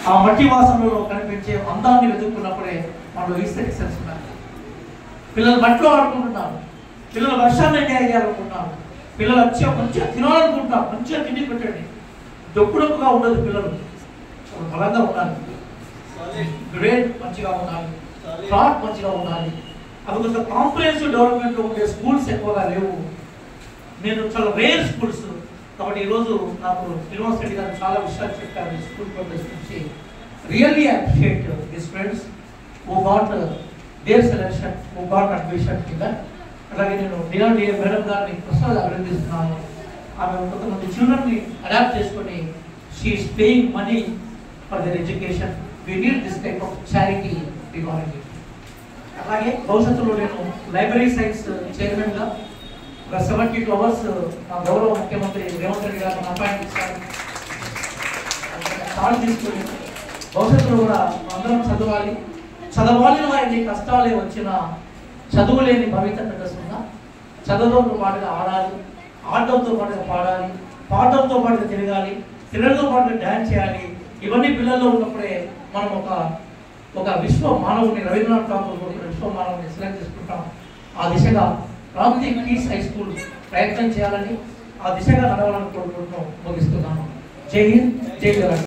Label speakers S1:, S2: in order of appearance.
S1: ఆ మట్టి వాసనలో కనిపించే అందాన్ని వెతుక్కున్నప్పుడే మనలో ఈస్థెటిక్ సెన్స్ ఉండాలి పిల్లలు మట్టిలో ఆడుకుంటున్నారు పిల్లలు వర్షాన్ని ఎంజాయ్ చేయాలనుకుంటున్నారు పిల్లలు మంచిగా మంచిగా తినాలనుకుంటున్నారు మంచిగా తిండి పెట్టండి డొక్కుడొక్కుగా ఉండదు పిల్లలు వాళ్ళు బలంగా ఉండాలి గ్రేడ్ మంచిగా ఉండాలి థాట్ మంచిగా ఉండాలి అది కొంచెం కాంప్రహెన్సివ్ డెవలప్మెంట్ ఉండే స్కూల్స్ ఎక్కువగా లేవు నేను చాలా రేర్ స్కూల్స్ కాబట్టి ఈరోజు నాకు శ్రీనివాస్ రెడ్డి గారు చాలా విషయాలు చెప్పారు ఈ స్కూల్ ప్రోగ్రెస్ నుంచి really appreciate this friends who got their selection who got admission కింద అలాగే నేను డిఆర్ డిఏ మేడం గారిని ప్రసాద్ అభినందిస్తున్నాను ఆమె కొంతమంది చిల్డ్రన్ని అడాప్ట్ చేసుకొని she is paying money for their education we need this type of charity regarding అలాగే భవిష్యత్తులో నేను లైబ్రరీ సైన్స్ చైర్మన్గా ఒక సెవెంటీ టూ అవర్స్ మా గౌరవ ముఖ్యమంత్రి రేవంత్ రెడ్డి గారు అపాయింట్ ఇచ్చారు చాలు తీసుకుని భవిష్యత్తులో కూడా అందరం చదవాలి చదవాలి ఎన్ని కష్టాలే వచ్చినా చదువులేని భవిత కష్టంగా చదవడంతో పాటుగా ఆడాలి ఆడడంతో పాటుగా పాడాలి పాడడంతో పాటుగా తిరగాలి తిరగడంతో పాటుగా డ్యాన్స్ చేయాలి ఇవన్నీ పిల్లల్లో ఉన్నప్పుడే మనం ఒక ఒక విశ్వ మానవుని రవీంద్రనాథ్ ఠాకూర్ కొడుకున్న విశ్వ మానవుని సెలెక్ట్ చేసుకుంటాం ఆ దిశగా ప్రాంతీయ కీస్ హై స్కూల్ ప్రయత్నం చేయాలని ఆ దిశగా నడవాలని కోరుకుంటూ ముగిస్తున్నాను జై హింద్ జై జగన్